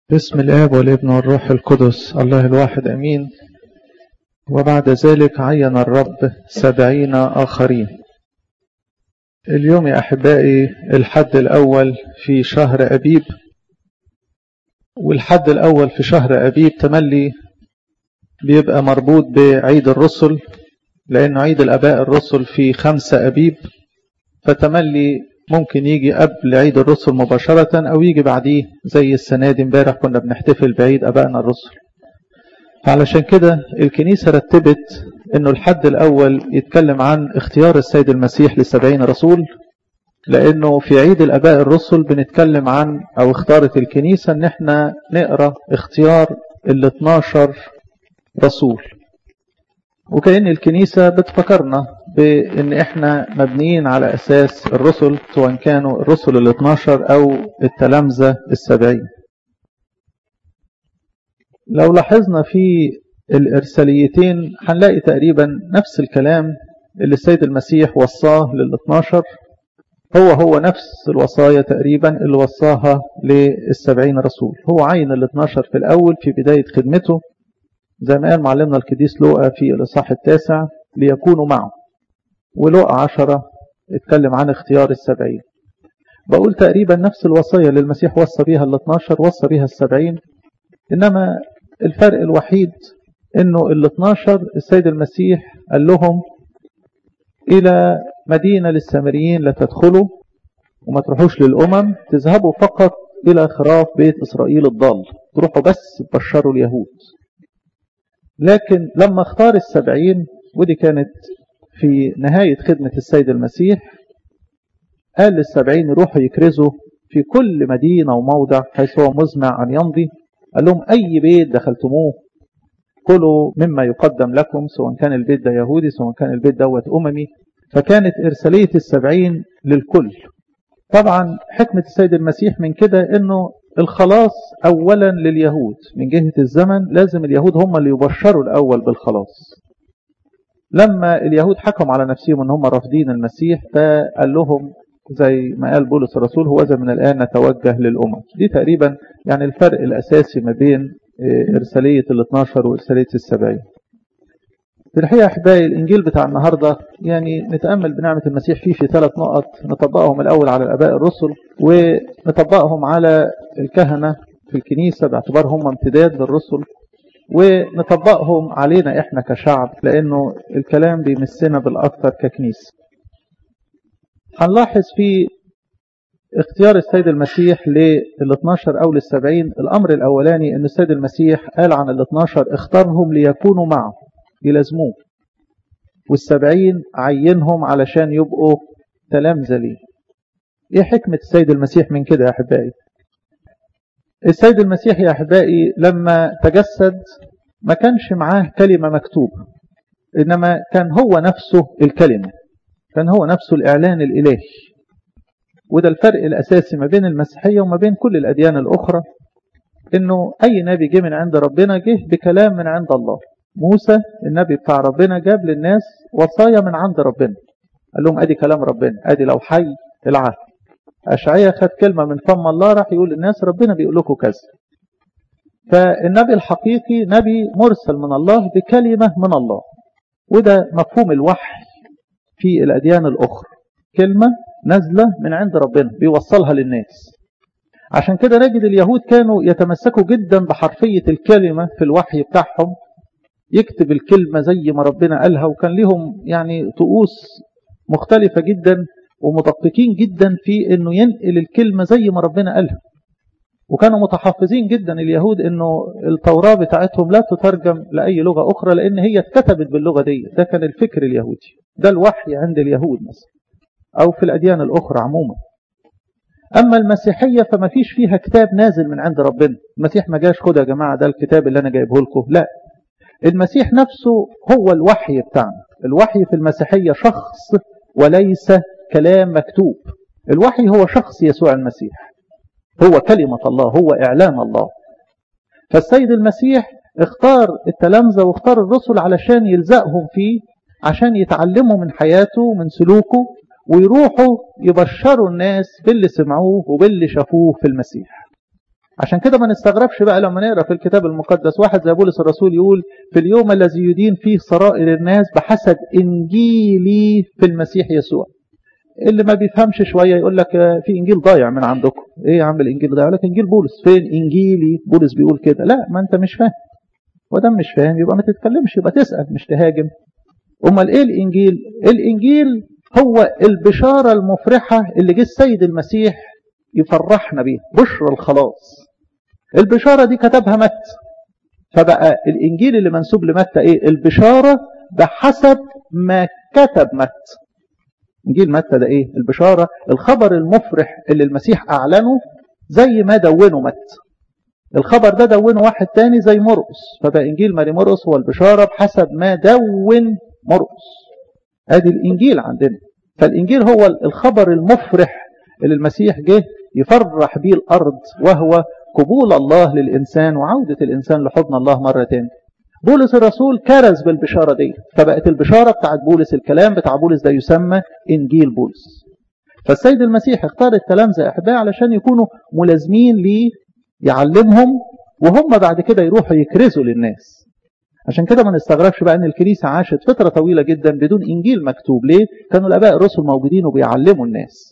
بسم الآب والابن والروح القدس الله الواحد أمين وبعد ذلك عين الرب سبعين آخرين اليوم يا أحبائي الحد الأول في شهر أبيب والحد الأول في شهر أبيب تملي بيبقى مربوط بعيد الرسل لأنه عيد الأباء الرسل في خمسة أبيب فتملي ممكن يجي قبل عيد الرسل مباشرة أو يجي بعديه زي السنة دي امبارح كنا بنحتفل بعيد أبائنا الرسل علشان كده الكنيسة رتبت انه الحد الاول يتكلم عن اختيار السيد المسيح للسبعين رسول لانه في عيد الاباء الرسل بنتكلم عن او اختارت الكنيسة ان احنا نقرأ اختيار ال 12 رسول وكأن الكنيسة بتفكرنا بان احنا مبنيين على اساس الرسل سواء كانوا الرسل ال 12 او التلامذة السبعين لو لاحظنا في الإرساليتين هنلاقي تقريبا نفس الكلام اللي السيد المسيح وصاه لل 12 هو هو نفس الوصايا تقريبا اللي وصاها للسبعين رسول هو عين ال 12 في الأول في بداية خدمته زي ما قال معلمنا القديس لوقا في الإصحاح التاسع ليكونوا معه ولوقا عشرة اتكلم عن اختيار السبعين بقول تقريبا نفس الوصايا اللي المسيح وصى بيها ال 12 وصى بيها السبعين إنما الفرق الوحيد انه ال 12 السيد المسيح قال لهم الى مدينة للسامريين لا تدخلوا وما تروحوش للامم تذهبوا فقط الى خراف بيت اسرائيل الضال تروحوا بس تبشروا اليهود لكن لما اختار السبعين ودي كانت في نهاية خدمة السيد المسيح قال للسبعين يروحوا يكرزوا في كل مدينة وموضع حيث هو مزمع أن يمضي قال لهم أي بيت دخلتموه كلوا مما يقدم لكم سواء كان البيت ده يهودي سواء كان البيت دوت أممي فكانت إرسالية السبعين للكل طبعا حكمة السيد المسيح من كده أنه الخلاص أولا لليهود من جهة الزمن لازم اليهود هم اللي يبشروا الأول بالخلاص لما اليهود حكموا على نفسهم أن هم رافضين المسيح فقال لهم زي ما قال بولس الرسول هو من الآن نتوجه للأمم دي تقريبا يعني الفرق الأساسي ما بين إرسالية ال 12 وإرسالية السبعين في الحقيقة أحبائي الإنجيل بتاع النهاردة يعني نتأمل بنعمة المسيح فيه في ثلاث نقط نطبقهم الأول على الآباء الرسل ونطبقهم على الكهنة في الكنيسة باعتبار هم امتداد للرسل ونطبقهم علينا إحنا كشعب لأنه الكلام بيمسنا بالأكثر ككنيسة هنلاحظ في اختيار السيد المسيح لل 12 أو للسبعين الأمر الأولاني أن السيد المسيح قال عن ال 12 اختارهم ليكونوا معه يلازموه والسبعين عينهم علشان يبقوا تلامذة ليه ايه حكمة السيد المسيح من كده يا أحبائي السيد المسيح يا أحبائي لما تجسد ما كانش معاه كلمة مكتوبة إنما كان هو نفسه الكلمة كان هو نفسه الإعلان الإلهي وده الفرق الأساسي ما بين المسيحية وما بين كل الأديان الأخرى إنه أي نبي جه من عند ربنا جه بكلام من عند الله موسى النبي بتاع ربنا جاب للناس وصايا من عند ربنا قال لهم أدي كلام ربنا أدي لو حي العهد أشعية خد كلمة من فم الله راح يقول للناس ربنا بيقول لكم كذا فالنبي الحقيقي نبي مرسل من الله بكلمة من الله وده مفهوم الوحي في الأديان الأخرى كلمة نازلة من عند ربنا بيوصلها للناس عشان كده نجد اليهود كانوا يتمسكوا جدا بحرفية الكلمة في الوحي بتاعهم يكتب الكلمة زي ما ربنا قالها وكان لهم يعني طقوس مختلفة جدا ومدققين جدا في انه ينقل الكلمة زي ما ربنا قالها وكانوا متحفظين جدا اليهود انه التوراة بتاعتهم لا تترجم لأي لغة أخرى لأن هي اتكتبت باللغة دي ده كان الفكر اليهودي ده الوحي عند اليهود مثلا أو في الأديان الأخرى عموما أما المسيحية فما فيش فيها كتاب نازل من عند ربنا المسيح ما جاش خد يا جماعة ده الكتاب اللي أنا جايبه لكم لا المسيح نفسه هو الوحي بتاعنا الوحي في المسيحية شخص وليس كلام مكتوب الوحي هو شخص يسوع المسيح هو كلمة الله هو إعلان الله فالسيد المسيح اختار التلامذة واختار الرسل علشان يلزقهم فيه عشان يتعلموا من حياته ومن سلوكه ويروحوا يبشروا الناس باللي سمعوه وباللي شافوه في المسيح عشان كده ما نستغربش بقى لما نقرا في الكتاب المقدس واحد زي بولس الرسول يقول في اليوم الذي يدين فيه سرائر الناس بحسب انجيلي في المسيح يسوع اللي ما بيفهمش شويه يقول لك في انجيل ضايع من عندكم ايه يا عم الانجيل ضايع لك انجيل بولس فين انجيلي بولس بيقول كده لا ما انت مش فاهم ودام مش فاهم يبقى ما تتكلمش يبقى تسال مش تهاجم امال ايه الانجيل الانجيل هو البشاره المفرحه اللي جه السيد المسيح يفرحنا بيها بشرى الخلاص البشاره دي كتبها متى فبقى الانجيل اللي منسوب لمتى ايه البشاره بحسب ما كتب متى انجيل متى ده ايه البشاره الخبر المفرح اللي المسيح اعلنه زي ما دونه متى الخبر ده دونه واحد تاني زي مرقس فبقى انجيل ماري مرقس هو البشاره بحسب ما دون مرقس ادي الانجيل عندنا فالانجيل هو الخبر المفرح اللي المسيح جه يفرح بيه الارض وهو قبول الله للانسان وعوده الانسان لحضن الله مره تاني بولس الرسول كرز بالبشاره دي فبقت البشاره بتاعت بولس الكلام بتاع بولس ده يسمى انجيل بولس فالسيد المسيح اختار التلامذه احبائي علشان يكونوا ملازمين ليه يعلمهم وهم بعد كده يروحوا يكرزوا للناس عشان كده ما نستغربش بقى ان الكنيسه عاشت فتره طويله جدا بدون انجيل مكتوب ليه كانوا الاباء الرسل موجودين وبيعلموا الناس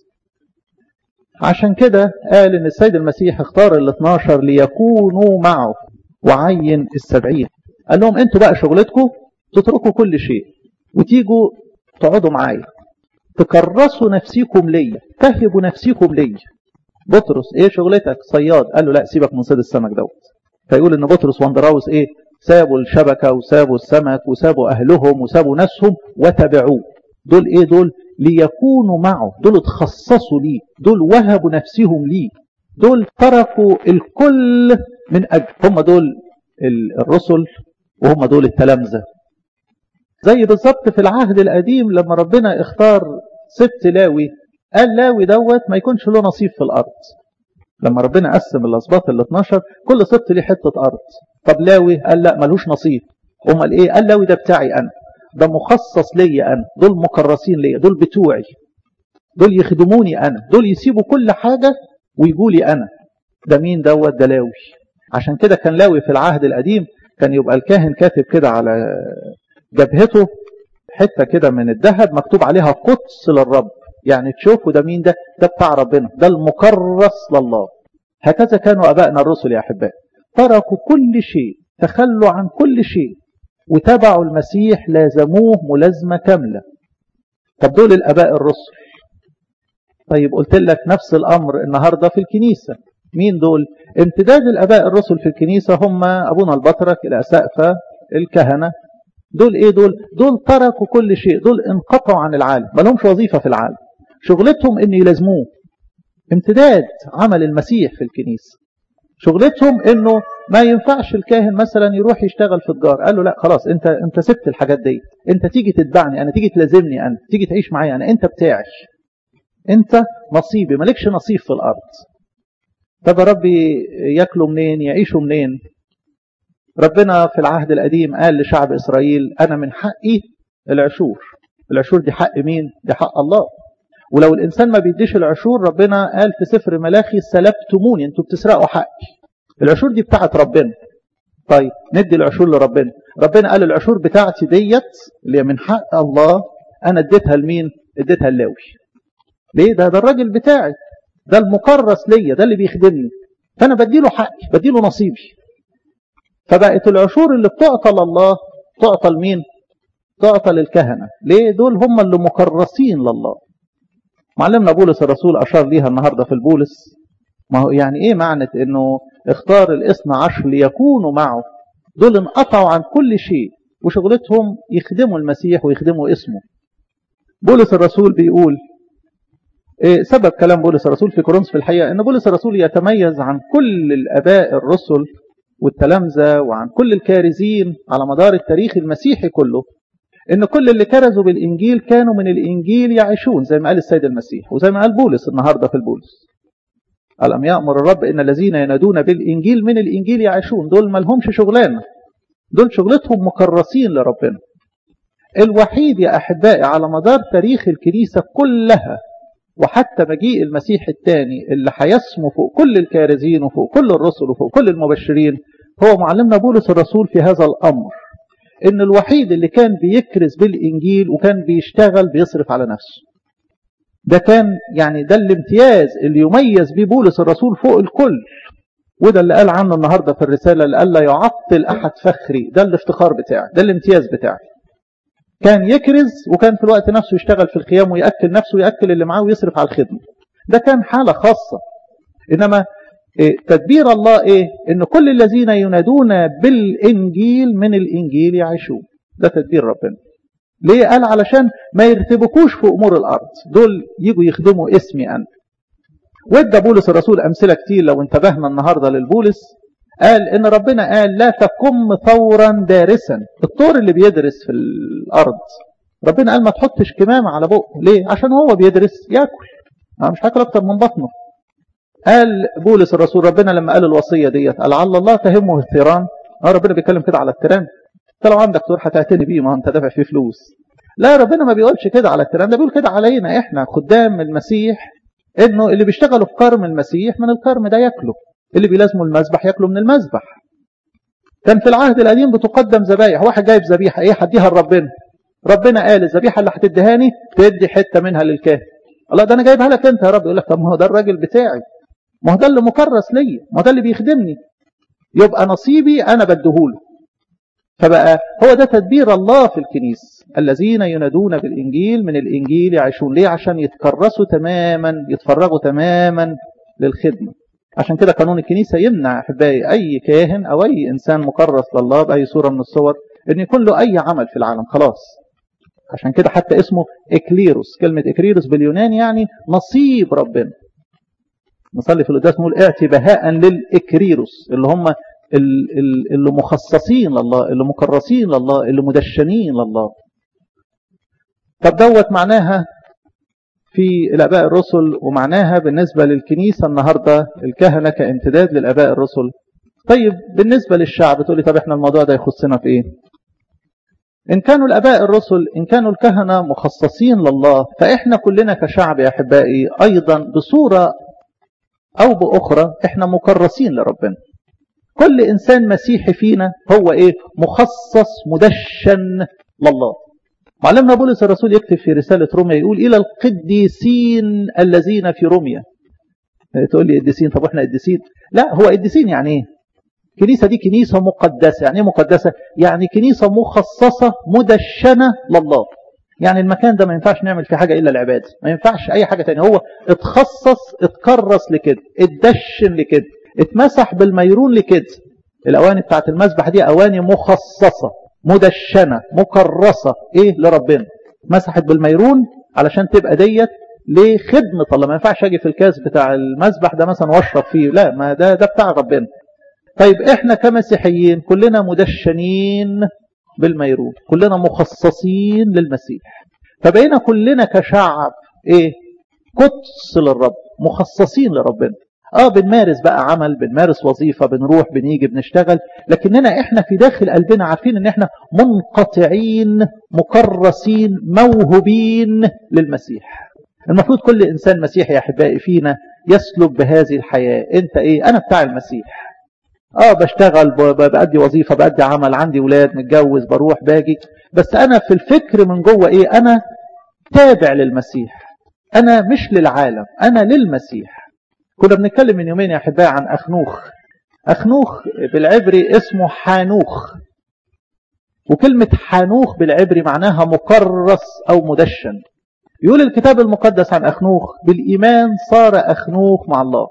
عشان كده قال ان السيد المسيح اختار ال 12 ليكونوا معه وعين السبعين قال لهم انتوا بقى شغلتكم تتركوا كل شيء وتيجوا تقعدوا معايا تكرسوا نفسيكم ليا تهبوا نفسيكم ليا بطرس ايه شغلتك صياد قال له لا سيبك من صيد السمك دوت فيقول ان بطرس واندراوس ايه سابوا الشبكة وسابوا السمك وسابوا اهلهم وسابوا ناسهم وتبعوه دول ايه دول ليكونوا معه دول اتخصصوا ليه دول وهبوا نفسهم ليه دول تركوا الكل من اجل هم دول الرسل وهم دول التلامذة زي بالظبط في العهد القديم لما ربنا اختار ست لاوي قال لاوي دوت ما يكونش له نصيب في الارض لما ربنا قسم الاسباط ال 12 كل سبط ليه حته ارض طب لاوي قال لا ملوش نصيب امال ايه قال لاوي ده بتاعي انا ده مخصص ليا انا دول مكرسين ليا دول بتوعي دول يخدموني انا دول يسيبوا كل حاجه ويجوا لي انا ده مين دوت ده لاوي عشان كده كان لاوي في العهد القديم كان يبقى الكاهن كاتب كده على جبهته حته كده من الذهب مكتوب عليها قدس للرب يعني تشوفوا ده مين ده ده بتاع ربنا ده المكرس لله هكذا كانوا ابائنا الرسل يا احبائي تركوا كل شيء تخلوا عن كل شيء وتبعوا المسيح لازموه ملازمه كامله طب دول الاباء الرسل طيب قلت لك نفس الامر النهارده في الكنيسه مين دول امتداد الاباء الرسل في الكنيسه هم ابونا البطرك الاسقفه الكهنه دول ايه دول دول تركوا كل شيء دول انقطعوا عن العالم ما لهمش وظيفه في العالم شغلتهم ان يلازموه امتداد عمل المسيح في الكنيسه شغلتهم انه ما ينفعش الكاهن مثلا يروح يشتغل في الجار قال له لا خلاص انت انت سبت الحاجات دي انت تيجي تتبعني انا تيجي تلازمني انا تيجي تعيش معايا انا انت بتاعي انت نصيبي مالكش نصيب في الارض طب يا ربي ياكلوا منين يعيشوا منين ربنا في العهد القديم قال لشعب إسرائيل أنا من حقي العشور العشور دي حق مين دي حق الله ولو الإنسان ما بيديش العشور ربنا قال في سفر ملاخي سلبتموني انتوا بتسرقوا حقي العشور دي بتاعت ربنا طيب ندي العشور لربنا ربنا قال العشور بتاعتي ديت اللي من حق الله أنا اديتها لمين اديتها للاوي ليه ده ده الراجل بتاعي ده المكرس ليا ده اللي بيخدمني فأنا بديله حقي بديله نصيبي فبقت العشور اللي بتعطى لله تعطى لمين تعطى للكهنة ليه دول هم اللي مكرسين لله معلمنا بولس الرسول أشار ليها النهاردة في البولس ما هو يعني ايه معنى انه اختار الاثنى عشر ليكونوا معه دول انقطعوا عن كل شيء وشغلتهم يخدموا المسيح ويخدموا اسمه بولس الرسول بيقول إيه سبب كلام بولس الرسول في كورنثوس في الحقيقة ان بولس الرسول يتميز عن كل الاباء الرسل والتلامذة وعن كل الكارزين على مدار التاريخ المسيحي كله ان كل اللي كرزوا بالانجيل كانوا من الانجيل يعيشون زي ما قال السيد المسيح وزي ما قال بولس النهارده في البولس ألم يأمر الرب إن الذين ينادون بالإنجيل من الإنجيل يعيشون دول ما لهمش شغلانة دول شغلتهم مكرسين لربنا الوحيد يا أحبائي على مدار تاريخ الكنيسة كلها وحتى مجيء المسيح الثاني اللي هيسمو فوق كل الكارزين وفوق كل الرسل وفوق كل المبشرين هو معلمنا بولس الرسول في هذا الأمر إن الوحيد اللي كان بيكرز بالإنجيل وكان بيشتغل بيصرف على نفسه ده كان يعني ده الامتياز اللي يميز بيه بولس الرسول فوق الكل وده اللي قال عنه النهارده في الرساله اللي قال لا يعطل احد فخري ده الافتخار بتاعي ده الامتياز بتاعي كان يكرز وكان في الوقت نفسه يشتغل في الخيام ويأكل نفسه ويأكل اللي معاه ويصرف على الخدمة ده كان حالة خاصة إنما إيه تدبير الله إيه إن كل الذين ينادون بالإنجيل من الإنجيل يعيشون ده تدبير ربنا ليه قال علشان ما يرتبكوش في أمور الأرض دول يجوا يخدموا اسمي أنا وادى بولس الرسول أمثلة كتير لو انتبهنا النهاردة للبولس قال إن ربنا قال لا تقم ثورا دارسا الطور اللي بيدرس في الأرض ربنا قال ما تحطش كمامة على بقه ليه عشان هو بيدرس ياكل مش هاكل أكتر من بطنه قال بولس الرسول ربنا لما قال الوصية ديت قال على الله تهمه الثيران اه ربنا بيتكلم كده على التيران انت لو عندك طور هتعتني بيه ما انت دافع فيه فلوس لا ربنا ما بيقولش كده على التيران ده بيقول كده علينا احنا خدام المسيح انه اللي بيشتغلوا في كرم المسيح من الكرم ده ياكلوا اللي بيلازموا المذبح ياكلوا من المذبح كان في العهد القديم بتقدم ذبايح واحد جايب ذبيحه ايه هديها لربنا ربنا قال الذبيحه اللي هتديهاني تدي حته منها للكاهن الله ده انا جايبها لك انت يا رب يقول لك طب ما هو ده الراجل بتاعي ما هو ده اللي مكرس ليا ما هو ده اللي بيخدمني يبقى نصيبي انا بديهوله فبقى هو ده تدبير الله في الكنيسة الذين ينادون بالإنجيل من الإنجيل يعيشون ليه عشان يتكرسوا تماما يتفرغوا تماما للخدمة عشان كده قانون الكنيسة يمنع أحبائي أي كاهن أو أي إنسان مكرس لله بأي صورة من الصور أن يكون له أي عمل في العالم خلاص عشان كده حتى اسمه إكليروس كلمة إكليروس باليوناني يعني نصيب ربنا نصلي في القداس نقول اعتي بهاء للإكريروس اللي هم اللي مخصصين لله اللي مكرسين لله اللي مدشنين لله طب دوت معناها في الاباء الرسل ومعناها بالنسبه للكنيسه النهارده الكهنه كامتداد للاباء الرسل طيب بالنسبه للشعب تقول لي طب احنا الموضوع ده يخصنا في ايه ان كانوا الاباء الرسل ان كانوا الكهنه مخصصين لله فاحنا كلنا كشعب يا احبائي ايضا بصوره او باخرى احنا مكرسين لربنا كل إنسان مسيحي فينا هو إيه مخصص مدشن لله معلمنا بولس الرسول يكتب في رسالة روميا يقول إلى القديسين الذين في روميا تقول لي قديسين طب احنا قديسين لا هو قديسين يعني ايه الكنيسة دي كنيسة مقدسة يعني ايه مقدسة يعني كنيسة مخصصة مدشنة لله يعني المكان ده ما ينفعش نعمل فيه حاجة إلا العبادة ما ينفعش أي حاجة تانية هو اتخصص اتكرس لكده اتدشن لكده اتمسح بالميرون لكده الأواني بتاعت المسبح دي أواني مخصصة مدشنة مكرسة إيه لربنا مسحت بالميرون علشان تبقى ديت لخدمة الله ما ينفعش أجي في الكاس بتاع المسبح ده مثلا واشرب فيه لا ما ده ده بتاع ربنا طيب إحنا كمسيحيين كلنا مدشنين بالميرون كلنا مخصصين للمسيح فبقينا كلنا كشعب إيه قدس للرب مخصصين لربنا اه بنمارس بقى عمل بنمارس وظيفة بنروح بنيجي بنشتغل لكننا احنا في داخل قلبنا عارفين ان احنا منقطعين مكرسين موهوبين للمسيح المفروض كل انسان مسيحي يا احبائي فينا يسلك بهذه الحياة انت ايه انا بتاع المسيح اه بشتغل بأدي وظيفة بأدي عمل عندي ولاد متجوز بروح باجي بس انا في الفكر من جوه ايه انا تابع للمسيح انا مش للعالم انا للمسيح كنا بنتكلم من يومين يا احبائي عن اخنوخ اخنوخ بالعبري اسمه حانوخ وكلمة حانوخ بالعبري معناها مكرس او مدشن يقول الكتاب المقدس عن اخنوخ بالايمان صار اخنوخ مع الله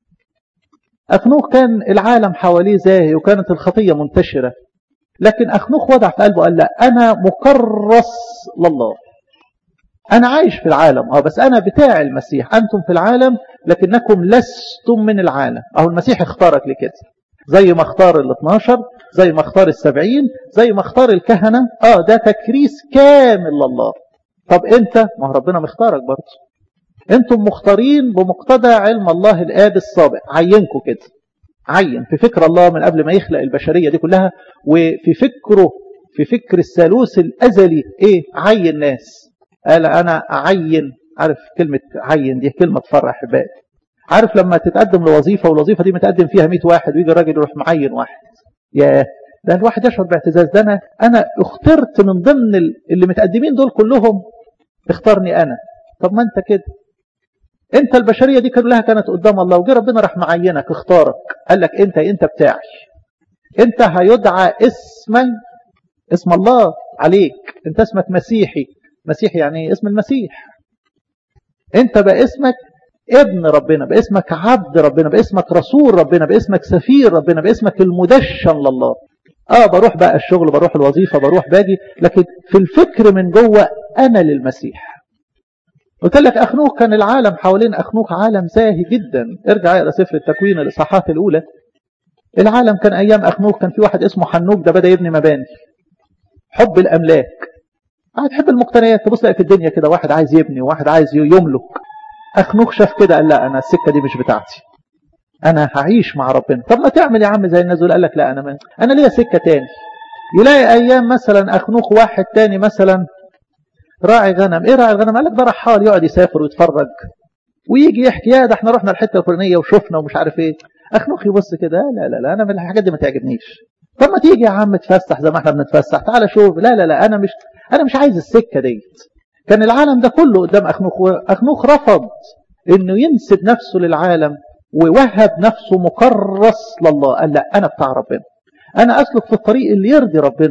اخنوخ كان العالم حواليه زاهي وكانت الخطية منتشرة لكن اخنوخ وضع في قلبه قال لا انا مكرس لله انا عايش في العالم اه بس انا بتاع المسيح انتم في العالم لكنكم لستم من العالم اهو المسيح اختارك لكده زي ما اختار ال 12 زي ما اختار السبعين زي ما اختار الكهنة اه ده تكريس كامل لله طب انت ما هو ربنا مختارك برضه انتم مختارين بمقتضى علم الله الاب السابق عينكم كده عين في فكر الله من قبل ما يخلق البشرية دي كلها وفي فكره في فكر الثالوث الازلي ايه عين ناس قال انا اعين عارف كلمة عين دي كلمة تفرح بقى عارف لما تتقدم لوظيفة والوظيفة دي متقدم فيها 100 واحد ويجي الراجل يروح معين واحد يا ده الواحد يشعر باعتزاز ده انا انا اخترت من ضمن اللي متقدمين دول كلهم اختارني انا طب ما انت كده انت البشرية دي كلها كانت قدام الله وجي ربنا راح معينك اختارك قال لك انت انت بتاعي انت هيدعى اسما اسم الله عليك انت اسمك مسيحي مسيحي يعني اسم المسيح انت بقى اسمك ابن ربنا باسمك عبد ربنا باسمك رسول ربنا باسمك سفير ربنا باسمك المدشن لله اه بروح بقى الشغل بروح الوظيفة بروح باجي لكن في الفكر من جوه انا للمسيح قلت لك اخنوخ كان العالم حوالين اخنوخ عالم زاهي جدا ارجع اقرا سفر التكوين الاصحاحات الاولى العالم كان ايام اخنوخ كان في واحد اسمه حنوك ده بدا يبني مباني حب الاملاك قاعد تحب المقتنيات تبص في الدنيا كده واحد عايز يبني وواحد عايز يملك اخنوخ شاف كده قال لا انا السكه دي مش بتاعتي انا هعيش مع ربنا طب ما تعمل يا عم زي الناس دول قال لك لا انا من... انا ليا سكه تاني يلاقي ايام مثلا اخنوخ واحد تاني مثلا راعي غنم ايه راعي الغنم قال لك ده رحال يقعد يسافر ويتفرج ويجي يحكي يا ده احنا رحنا الحته الفلانيه وشفنا ومش عارف ايه اخنوخ يبص كده لا لا لا انا من الحاجات دي ما تعجبنيش طب ما تيجي يا عم تفسح زي ما احنا بنتفسح تعالى شوف لا لا لا انا مش انا مش عايز السكه ديت كان العالم ده كله قدام اخنوخ اخنوخ رفض انه ينسب نفسه للعالم ووهب نفسه مكرس لله قال لا انا بتاع ربنا انا اسلك في الطريق اللي يرضي ربنا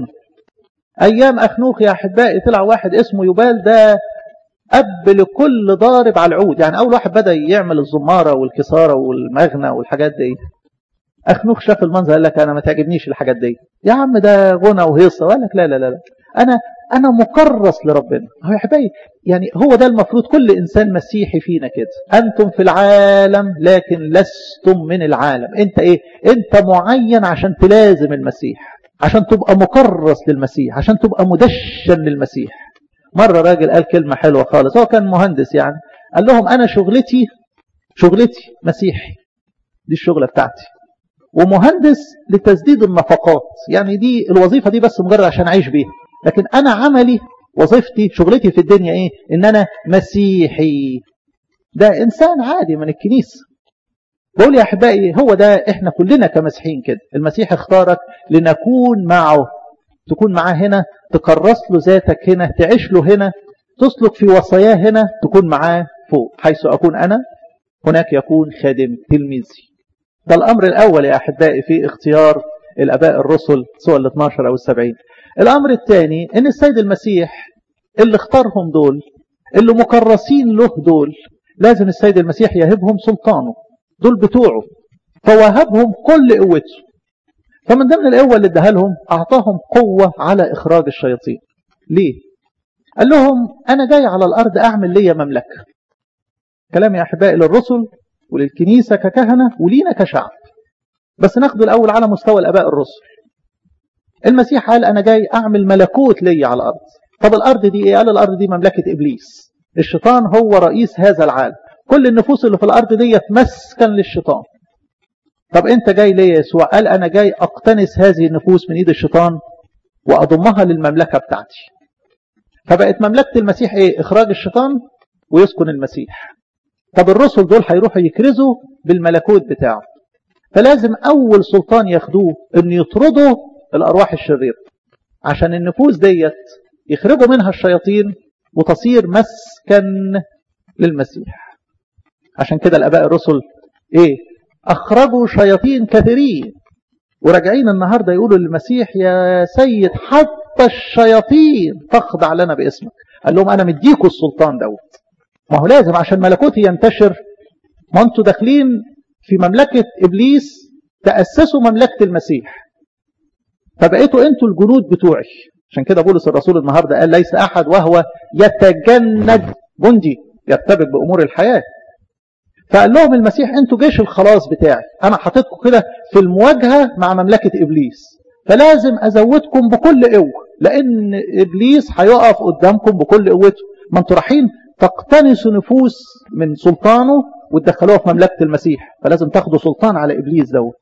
ايام اخنوخ يا احبائي طلع واحد اسمه يبال ده اب لكل ضارب على العود يعني اول واحد بدا يعمل الزماره والكساره والمغنى والحاجات دي اخنوخ شاف المنظر قال لك انا ما تعجبنيش الحاجات دي يا عم ده غنى وهيصه قال لك لا لا لا, لا. انا انا مكرس لربنا هو يا حبايبي يعني هو ده المفروض كل انسان مسيحي فينا كده انتم في العالم لكن لستم من العالم انت ايه انت معين عشان تلازم المسيح عشان تبقى مكرس للمسيح عشان تبقى مدشن للمسيح مرة راجل قال كلمة حلوة خالص هو كان مهندس يعني قال لهم أنا شغلتي شغلتي مسيحي دي الشغلة بتاعتي ومهندس لتسديد النفقات يعني دي الوظيفة دي بس مجرد عشان أعيش بيها لكن أنا عملي وظيفتي شغلتي في الدنيا إيه إن أنا مسيحي ده إنسان عادي من الكنيسة بقول يا أحبائي هو ده إحنا كلنا كمسيحيين كده المسيح اختارك لنكون معه تكون معاه هنا تكرس له ذاتك هنا تعيش له هنا تسلك في وصاياه هنا تكون معاه فوق حيث أكون أنا هناك يكون خادم تلميذي ده الأمر الأول يا أحبائي في اختيار الأباء الرسل سواء ال 12 أو السبعين الأمر الثاني أن السيد المسيح اللي اختارهم دول اللي مكرسين له دول لازم السيد المسيح يهبهم سلطانه دول بتوعه فوهبهم كل قوته فمن ضمن القوة اللي اداها لهم أعطاهم قوة على إخراج الشياطين ليه؟ قال لهم أنا جاي على الأرض أعمل لي مملكة كلام يا أحبائي للرسل وللكنيسة ككهنة ولينا كشعب بس ناخده الأول على مستوى الأباء الرسل المسيح قال أنا جاي أعمل ملكوت لي على الأرض طب الأرض دي إيه؟ قال الأرض دي مملكة إبليس الشيطان هو رئيس هذا العالم كل النفوس اللي في الأرض دي مسكن للشيطان طب أنت جاي ليه يا يسوع قال أنا جاي أقتنس هذه النفوس من إيد الشيطان وأضمها للمملكة بتاعتي فبقت مملكة المسيح إيه إخراج الشيطان ويسكن المسيح طب الرسل دول هيروحوا يكرزوا بالملكوت بتاعه فلازم أول سلطان ياخدوه أن يطردوا الأرواح الشريرة عشان النفوس ديت يخرجوا منها الشياطين وتصير مسكن للمسيح عشان كده الأباء الرسل إيه أخرجوا شياطين كثيرين وراجعين النهاردة يقولوا للمسيح يا سيد حتى الشياطين تخضع لنا باسمك قال لهم أنا مديكوا السلطان دوت ما هو لازم عشان ملكوتي ينتشر ما انتوا داخلين في مملكة إبليس تأسسوا مملكة المسيح فبقيتوا انتوا الجنود بتوعي عشان كده بولس الرسول النهاردة قال ليس أحد وهو يتجند جندي يرتبك بأمور الحياة فقال لهم المسيح انتوا جيش الخلاص بتاعي انا حاططكم كده في المواجهة مع مملكة ابليس فلازم ازودكم بكل قوة لان ابليس هيقف قدامكم بكل قوته ما انتوا رايحين تقتنسوا نفوس من سلطانه وتدخلوها في مملكة المسيح فلازم تاخدوا سلطان على ابليس دوت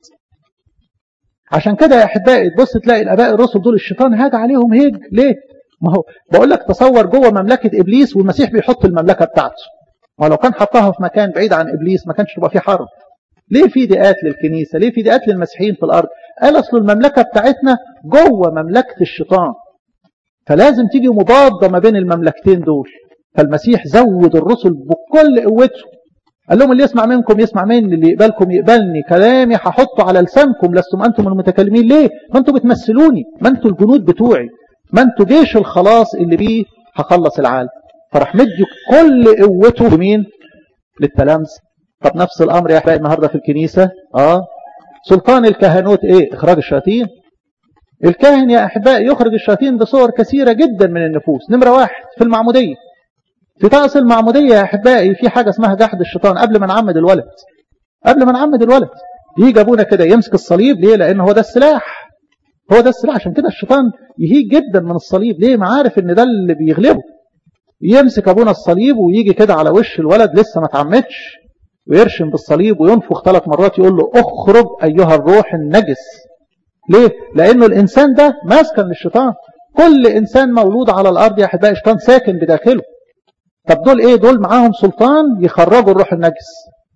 عشان كده يا احبائي تبص تلاقي الاباء الرسل دول الشيطان هاج عليهم هيج ليه ما هو بقول لك تصور جوه مملكة ابليس والمسيح بيحط المملكة بتاعته ولو كان حطها في مكان بعيد عن ابليس ما كانش تبقى في حرب ليه في ضيقات للكنيسه ليه في ضيقات للمسيحيين في الارض قال اصل المملكه بتاعتنا جوه مملكه الشيطان فلازم تيجي مضاده ما بين المملكتين دول فالمسيح زود الرسل بكل قوته قال لهم اللي يسمع منكم يسمع مني اللي يقبلكم يقبلني كلامي هحطه على لسانكم لستم انتم المتكلمين ليه ما انتم بتمثلوني ما انتم الجنود بتوعي ما انتم جيش الخلاص اللي بيه هخلص العالم فراح مدي كل قوته لمين للتلامذه طب نفس الامر يا احبائي النهارده في الكنيسه اه سلطان الكهنوت ايه اخراج الشياطين الكاهن يا احبائي يخرج الشياطين بصور كثيره جدا من النفوس نمره واحد في المعموديه في طقس المعموديه يا احبائي في حاجه اسمها جحد الشيطان قبل ما نعمد الولد قبل ما نعمد الولد يجي ابونا كده يمسك الصليب ليه لان هو ده السلاح هو ده السلاح عشان كده الشيطان يهيج جدا من الصليب ليه ما عارف ان ده اللي بيغلبه يمسك ابونا الصليب ويجي كده على وش الولد لسه ما اتعمدش ويرشم بالصليب وينفخ ثلاث مرات يقول له اخرج ايها الروح النجس ليه لانه الانسان ده ماسكا للشيطان كل انسان مولود على الارض يا احبائي شيطان ساكن بداخله طب دول ايه دول معاهم سلطان يخرجوا الروح النجس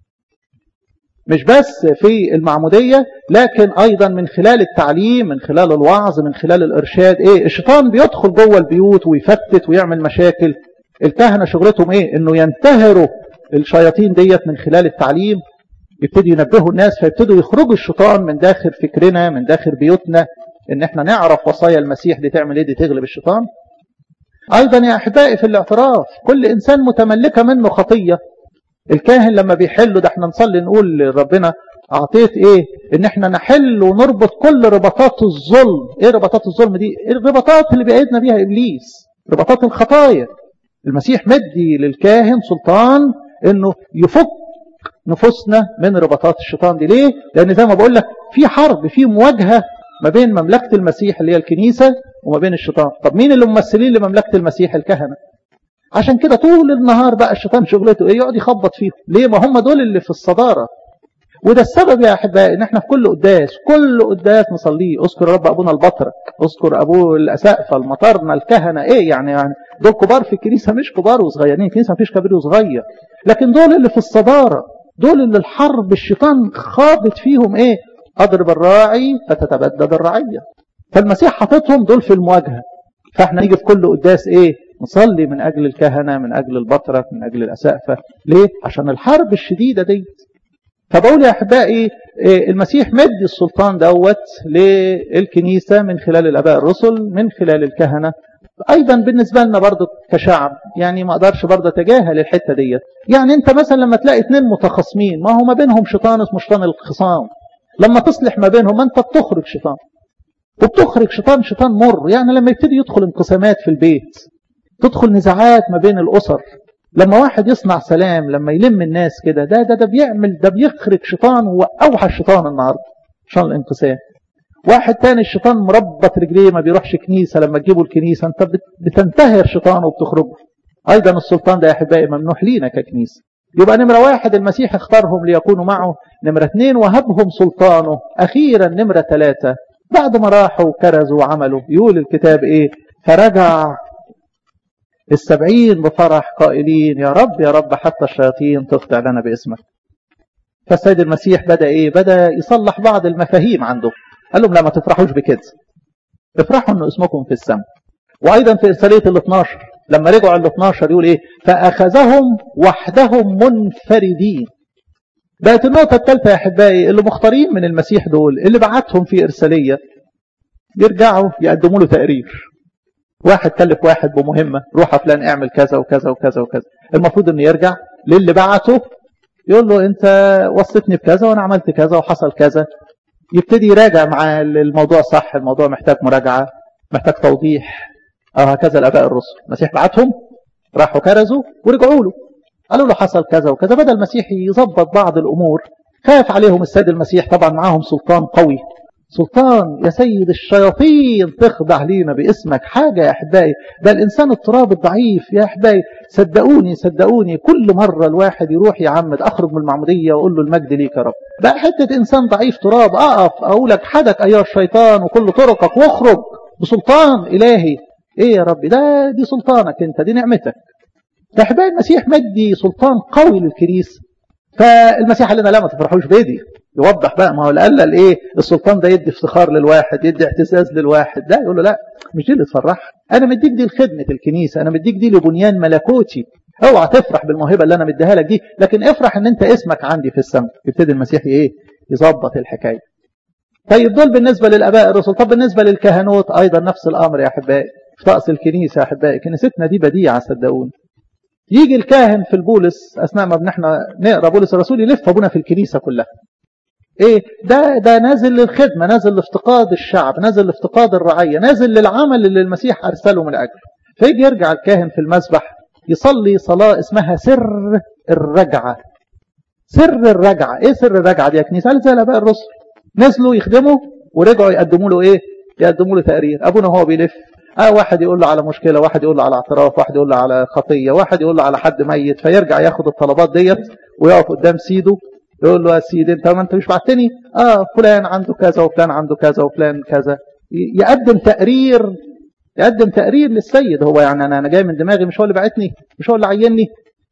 مش بس في المعمودية لكن أيضا من خلال التعليم من خلال الوعظ من خلال الإرشاد إيه الشيطان بيدخل جوه البيوت ويفتت ويعمل مشاكل الكهنة شغلتهم إيه إنه ينتهروا الشياطين ديت من خلال التعليم يبتدوا ينبهوا الناس فيبتدوا يخرجوا الشيطان من داخل فكرنا من داخل بيوتنا ان احنا نعرف وصايا المسيح دي تعمل ايه دي تغلب الشيطان ايضا يا احبائي في الاعتراف كل انسان متملكه منه خطيه الكاهن لما بيحله ده احنا نصلي نقول لربنا اعطيت ايه ان احنا نحل ونربط كل ربطات الظلم ايه ربطات الظلم دي الربطات اللي بيعيدنا بيها ابليس ربطات الخطايا المسيح مدي للكاهن سلطان انه يفك نفوسنا من ربطات الشيطان دي ليه لان زي ما بقول لك في حرب في مواجهه ما بين مملكه المسيح اللي هي الكنيسه وما بين الشيطان طب مين اللي ممثلين لمملكه المسيح الكهنه عشان كده طول النهار بقى الشيطان شغلته ايه يقعد يخبط فيهم ليه ما هم دول اللي في الصداره وده السبب يا احبائي ان احنا في كل قداس كل قداس نصليه اذكر رب ابونا البطرك اذكر ابوه الاسقفه المطرنا الكهنه ايه يعني يعني دول كبار في الكنيسه مش كبار وصغيرين الكنيسه مفيش كبير وصغير لكن دول اللي في الصداره دول اللي الحرب الشيطان خاضت فيهم ايه اضرب الراعي فتتبدد الرعيه فالمسيح حاططهم دول في المواجهه فاحنا نيجي في كل قداس ايه نصلي من اجل الكهنه من اجل البطرك من اجل الاسقفه ليه عشان الحرب الشديده دي فبقول يا احبائي المسيح مدي السلطان دوت للكنيسه من خلال الاباء الرسل من خلال الكهنه ايضا بالنسبه لنا برضو كشعب يعني ما اقدرش برضو اتجاهل الحته ديت يعني انت مثلا لما تلاقي اثنين متخاصمين ما هو ما بينهم شيطان اسمه شيطان الخصام لما تصلح ما بينهم ما انت بتخرج شيطان وبتخرج شيطان شيطان مر يعني لما يبتدي يدخل انقسامات في البيت تدخل نزاعات ما بين الاسر لما واحد يصنع سلام لما يلم الناس كده ده ده ده بيعمل ده بيخرج شيطان هو اوحش شيطان النهارده عشان الانقسام واحد تاني الشيطان مربط رجليه ما بيروحش كنيسه لما تجيبه الكنيسه انت بتنتهر شيطانه وبتخرجه ايضا السلطان ده يا احبائي ممنوح لينا ككنيسه يبقى نمرة واحد المسيح اختارهم ليكونوا معه نمرة اثنين وهبهم سلطانه أخيرا نمرة ثلاثة بعد ما راحوا كرزوا وعملوا يقول الكتاب ايه فرجع السبعين بفرح قائلين يا رب يا رب حتى الشياطين تخضع لنا باسمك فالسيد المسيح بدأ ايه بدأ يصلح بعض المفاهيم عنده قال لهم لا ما تفرحوش بكده افرحوا ان اسمكم في السماء وايضا في ارساليه ال 12 لما رجعوا ال 12 يقول ايه فاخذهم وحدهم منفردين بقت النقطه الثالثه يا احبائي اللي مختارين من المسيح دول اللي بعتهم في ارساليه يرجعوا يقدموا له تقرير واحد كلف واحد بمهمه روح فلان اعمل كذا وكذا وكذا وكذا المفروض انه يرجع للي بعته يقول له انت وصيتني بكذا وانا عملت كذا وحصل كذا يبتدي يراجع مع الموضوع صح الموضوع محتاج مراجعة محتاج توضيح أو هكذا الآباء الرسل المسيح بعتهم راحوا كرزوا ورجعوا له قالوا له حصل كذا وكذا بدأ المسيح يظبط بعض الأمور خاف عليهم السيد المسيح طبعا معاهم سلطان قوي سلطان يا سيد الشياطين تخضع لينا باسمك حاجة يا أحبائي ده الإنسان التراب الضعيف يا أحبائي صدقوني صدقوني كل مرة الواحد يروح يعمد أخرج من المعمودية وأقول له المجد ليك يا رب بقى حتة إنسان ضعيف تراب أقف أقول لك حدك أيها الشيطان وكل طرقك واخرج بسلطان إلهي إيه يا رب ده دي سلطانك أنت دي نعمتك فأحبائي المسيح مدي سلطان قوي للكنيسة فالمسيح قال لنا لا ما تفرحوش بيدي يوضح بقى ما هو قال الايه السلطان ده يدي افتخار للواحد يدي اعتزاز للواحد لا يقول له لا مش دي اللي تفرح انا مديك دي لخدمه الكنيسه انا مديك دي لبنيان ملكوتي اوعى تفرح بالموهبه اللي انا مديها لك دي لكن افرح ان انت اسمك عندي في السماء يبتدي المسيح ايه يظبط الحكايه طيب دول بالنسبه للاباء الرسل طب بالنسبه للكهنوت ايضا نفس الامر يا احبائي في طقس الكنيسه يا احبائي كنيستنا دي بديعه صدقوني يجي الكاهن في البولس اثناء ما احنا نقرا بولس الرسول يلف ابونا في الكنيسه كلها ايه ده ده نازل للخدمه نازل لافتقاد الشعب نازل لافتقاد الرعيه نازل للعمل اللي المسيح ارسله من اجله فيجي يرجع الكاهن في المسبح يصلي صلاه اسمها سر الرجعه سر الرجعه ايه سر الرجعه دي يا كنيسه قال زي الاباء الرسل نزلوا يخدموا ورجعوا يقدموا له ايه يقدموا له تقرير ابونا هو بيلف اه واحد يقول له على مشكله واحد يقول له على اعتراف واحد يقول له على خطيه واحد يقول له على حد ميت فيرجع ياخد الطلبات ديت ويقف قدام سيده يقول له يا سيدي انت ما انت مش بعتني اه فلان عنده كذا وفلان عنده كذا وفلان كذا يقدم تقرير يقدم تقرير للسيد هو يعني انا انا جاي من دماغي مش هو اللي بعتني مش هو اللي عيني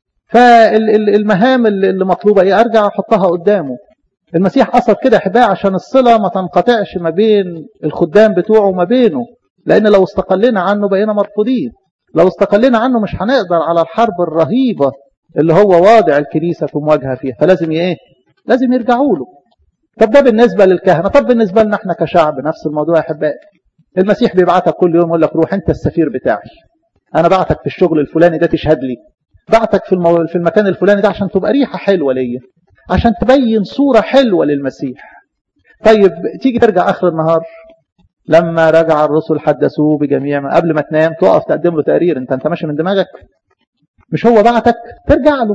فالمهام اللي مطلوبه ايه ارجع احطها قدامه المسيح قصد كده احبائي عشان الصله ما تنقطعش ما بين الخدام بتوعه وما بينه لان لو استقلنا عنه بقينا مرفوضين لو استقلنا عنه مش هنقدر على الحرب الرهيبه اللي هو واضع الكنيسه في مواجهه فيها فلازم ايه لازم يرجعوا له طب ده بالنسبه للكهنه طب بالنسبه لنا احنا كشعب نفس الموضوع يا احبائي المسيح بيبعتك كل يوم يقول لك روح انت السفير بتاعي انا بعتك في الشغل الفلاني ده تشهد لي بعتك في المو... في المكان الفلاني ده عشان تبقى ريحه حلوه ليا عشان تبين صوره حلوه للمسيح طيب تيجي ترجع اخر النهار لما رجع الرسل حدثوه بجميع ما قبل ما تنام تقف تقدم له تقرير انت انت ماشي من دماغك مش هو بعتك ترجع له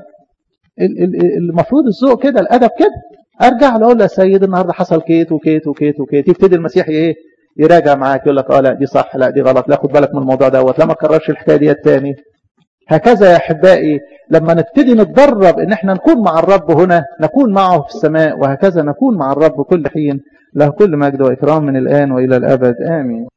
المفروض الذوق كده الادب كده ارجع له اقول له يا سيد النهارده حصل كيت وكيت وكيت وكيت يبتدي المسيح ايه يراجع معاك يقول لك اه لا دي صح لا دي غلط لا خد بالك من الموضوع دوت لا ما تكررش الحكايه دي تاني هكذا يا احبائي لما نبتدي نتدرب ان احنا نكون مع الرب هنا نكون معه في السماء وهكذا نكون مع الرب كل حين له كل مجد واكرام من الان والى الابد امين